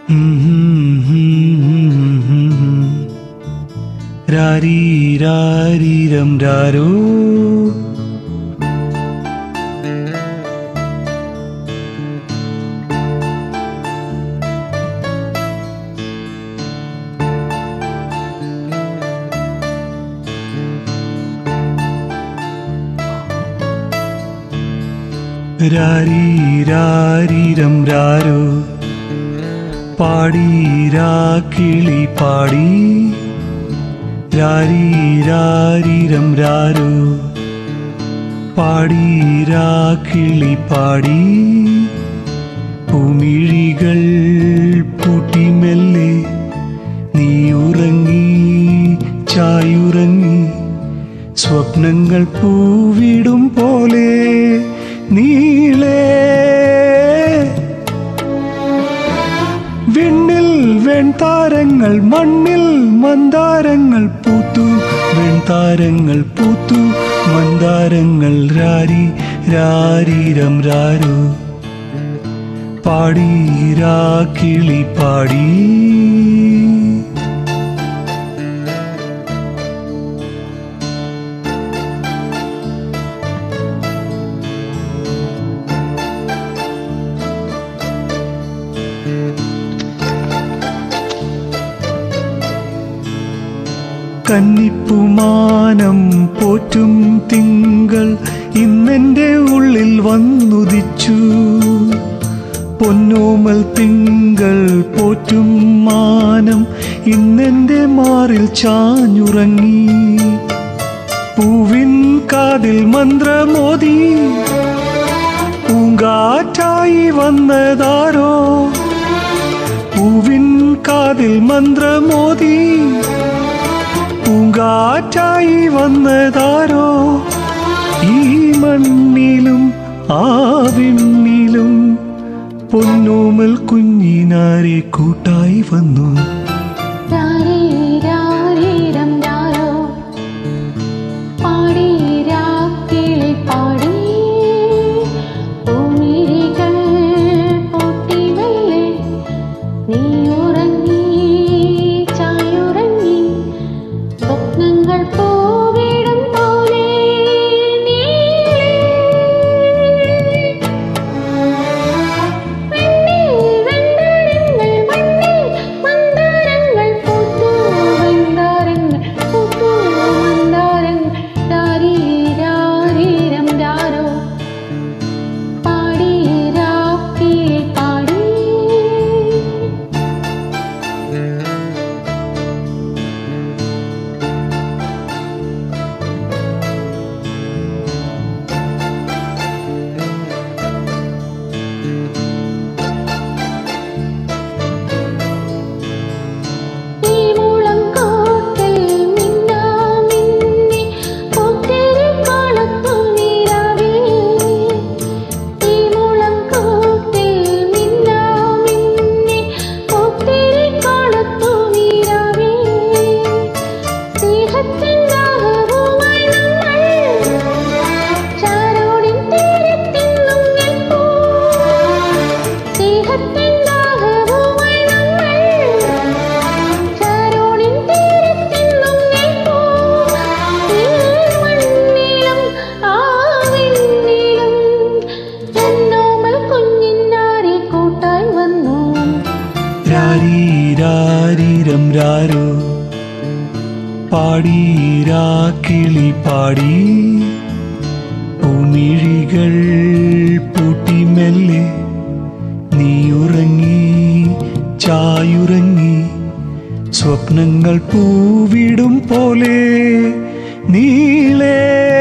രാരീരാരീരം രാരോ രാരീരാരീരം രാരോ പാടീരാ കിളി പാടി രാരീരാരീരം രാരോ പാടീരാ കിളി പാടി പൂമിഴികൾ പൂട്ടിമെല്ലെ നീ ഉറങ്ങി ചായുറങ്ങി സ്വപ്നങ്ങൾ പൂവിടും പോലെ നീളേ വിണ്ണിൽ വെൺതാരങ്ങൾ മണ്ണിൽ മന്ദാരങ്ങൾ പൂത്തു വെൺതാരങ്ങൾ പൂത്തു മന്ദാരങ്ങൾ രാരി രാരീരം രാരോ പാടി രാ കിളി പാടി കന്നിപ്പുമാനം പോറ്റും തിങ്കൾ ഇന്നെന്റെ ഉള്ളിൽ വന്നുദിച്ചു പൊന്നോമൽ തിങ്കൾ പോറ്റും മാനം ഇന്നെന്റെ മാറിൽ ചാഞ്ഞുറങ്ങി പൂവിൻ കാതിൽ മന്ത്രമോദി പൂങ്കാറ്റായി വന്നതാരോ പൂവിൻ കാതിൽ മന്ത്രമോദി പൂങ്കാറ്റായി വന്നതാരോ ഈ മണ്ണിലും ആ വിണ്ണിലും പൊന്നോമൽ കുഞ്ഞിനാരെ കൂട്ടായി വന്നു രാരീരാരീരം രാരോ പാടീരാ കിളി പാടി പൂമിഴികൾ പൊട്ടിവല്ലേ നീ ഉറങ്ങി ചായുറങ്ങി സ്വപ്നങ്ങൾ പൂവിടും പോലെ നീളേ വെണ്ണിൽ വെൺതാരങ്ങൾ മണ്ണിൽ മന്ദാരങ്ങൾ പൂത്തു വെൺതാരങ്ങൾ പൂത്തു മന്ദാരങ്ങൾ രാരീരാരീരം രാരോ പാടി രാക്കി പാടി ഈ മുളം കാട്ടിൽ മിന്നാമിന്നി ഒത്തിരി കളത്തു നീരാവിൽ ഈ മുളം കാട്ടിൽ മിന്നാമിന്നി ഒത്തിരി കളത്തു നീരാവിൽ സ്നേഹത്തിൻ ദാഹവുമായി നമ്മൾ ചാരോടിൻ തീരത്തെങ്ങും നിൽപ്പൂ സ്നേഹത്തിൻ ദാഹവുമായി നമ്മൾ ചാരോടിൻ തീരത്തെങ്ങും നിൽപ്പൂ ഈ മണ്ണിലും ആ വിണ്ണിലും എന്നോമൽ കുഞ്ഞിനാരെ കൂട്ടായി വന്നു രാരീരാരീരം രാരോ പാടീരാ കിളി പാടി പൂമിഴികൾ പൂട്ടിമെല്ലെ നീ ഉറങ്ങി ചായുറങ്ങി സ്വപ്നങ്ങൾ പൂവിടും പോലെ നീളേ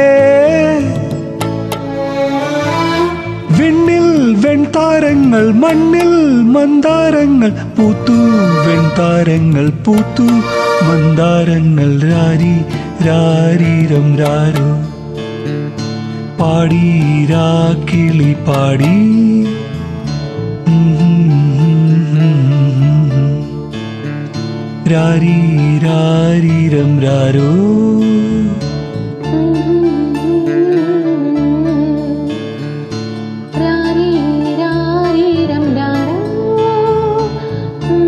വിണ്ണിൽ വെൺതാരങ്ങൾ മണ്ണിൽ മന്ദാരങ്ങൾ പൂത്തു വെൺതാരങ്ങൾ പൂത്തു മന്ദാരങ്ങൾ രാരി രാരീരം രാരോ പാടി രാ കിളി പാടി രാരി രാരീരം രാരോ രാരീരാരീരം രാരോ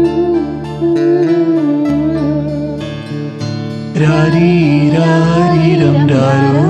രാരീരാരിരം രാരോ